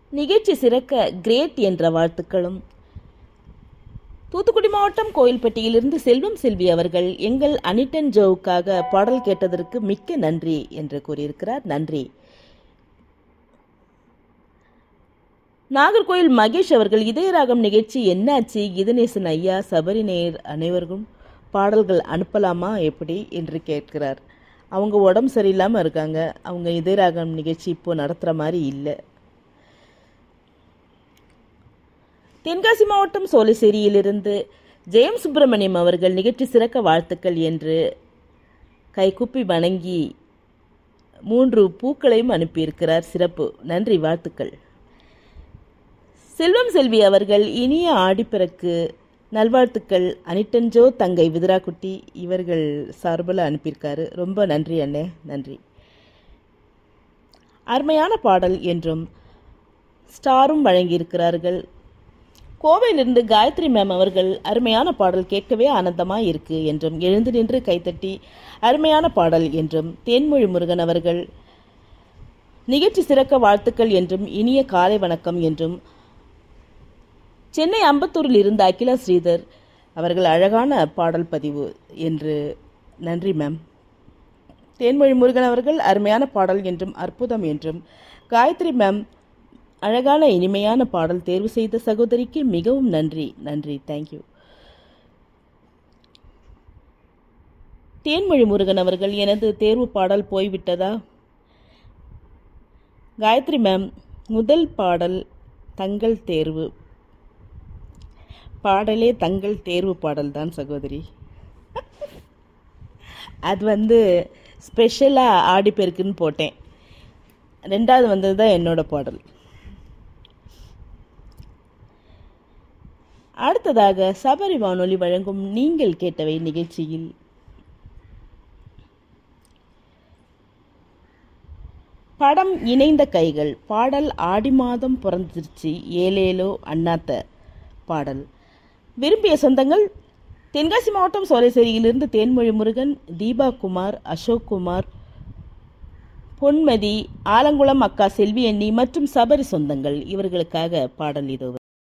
நிகழ்ச்சி சிறக்க கிரேட் என்ற வாழ்த்துக்களும் தூத்துக்குடி மாவட்டம் கோயில்பட்டியிலிருந்து செல்வம் செல்வி அவர்கள் எங்கள் அனிட்டன் ஜோவுக்காக பாடல் கேட்டதற்கு மிக்க நன்றி என்று கூறியிருக்கிறார் நன்றி நாகர்கோயில் மகேஷ் அவர்கள் இதயராகம் நிகழ்ச்சி என்னாச்சு இதநேசன் ஐயா சபரி நேயர் அனைவருக்கும் பாடல்கள் அனுப்பலாமா எப்படி என்று கேட்கிறார் அவங்க உடம்பு சரியில்லாமல் இருக்காங்க அவங்க இதயராகம் நிகழ்ச்சி இப்போ நடத்துகிற மாதிரி இல்லை தென்காசி மாவட்டம் சோலைசேரியிலிருந்து ஜெயம் சுப்பிரமணியம் அவர்கள் நிகழ்ச்சி சிறக்க வாழ்த்துக்கள் என்று கைகுப்பி வணங்கி மூன்று பூக்களையும் அனுப்பியிருக்கிறார் சிறப்பு நன்றி வாழ்த்துக்கள் செல்வம் செல்வி அவர்கள் இனிய ஆடிப்பிறக்கு நல்வாழ்த்துக்கள் அனிட்டன்ஜோ தங்கை விதிராக்குட்டி இவர்கள் சார்பில் அனுப்பியிருக்காரு ரொம்ப நன்றி அண்ணே நன்றி அருமையான பாடல் என்றும் ஸ்டாரும் வழங்கியிருக்கிறார்கள் கோவையிலிருந்து காயத்ரி மேம் அவர்கள் அருமையான பாடல் கேட்கவே ஆனந்தமாக இருக்கு என்றும் எழுந்து நின்று கைத்தட்டி அருமையான பாடல் என்றும் தேன்மொழி முருகன் அவர்கள் நிகழ்ச்சி சிறக்க வாழ்த்துக்கள் என்றும் இனிய காலை வணக்கம் என்றும் சென்னை அம்பத்தூரில் இருந்த அகிலா ஸ்ரீதர் அவர்கள் அழகான பாடல் பதிவு என்று நன்றி மேம் தேன்மொழி முருகன் அவர்கள் அருமையான பாடல் என்றும் அற்புதம் என்றும் காயத்ரி மேம் அழகான இனிமையான பாடல் தேர்வு செய்த சகோதரிக்கு மிகவும் நன்றி நன்றி தேங்க்யூ தேன்மொழி முருகன் அவர்கள் எனது தேர்வு பாடல் போய்விட்டதா காயத்ரி மேம் முதல் பாடல் தங்கள் தேர்வு பாடலே தங்கள் தேர்வு பாடல் தான் சகோதரி அது வந்து ஸ்பெஷலாக ஆடிப்பெருக்குன்னு போட்டேன் ரெண்டாவது வந்தது தான் என்னோட பாடல் அடுத்ததாக சபரி வானொலி வழங்கும் நீங்கள் கேட்டவை நிகழ்ச்சியில் படம் இணைந்த கைகள் பாடல் ஆடி மாதம் பிறந்துருச்சு ஏலேலோ அண்ணாத்த பாடல் விரும்பிய சொந்தங்கள் தென்காசி மாவட்டம் சோலைசேரியிலிருந்து தேன்மொழி முருகன் தீபா குமார் அசோக் குமார் பொன்மதி ஆலங்குளம் அக்கா செல்வி அண்ணி மற்றும் சபரி சொந்தங்கள் இவர்களுக்காக பாடல் இதோ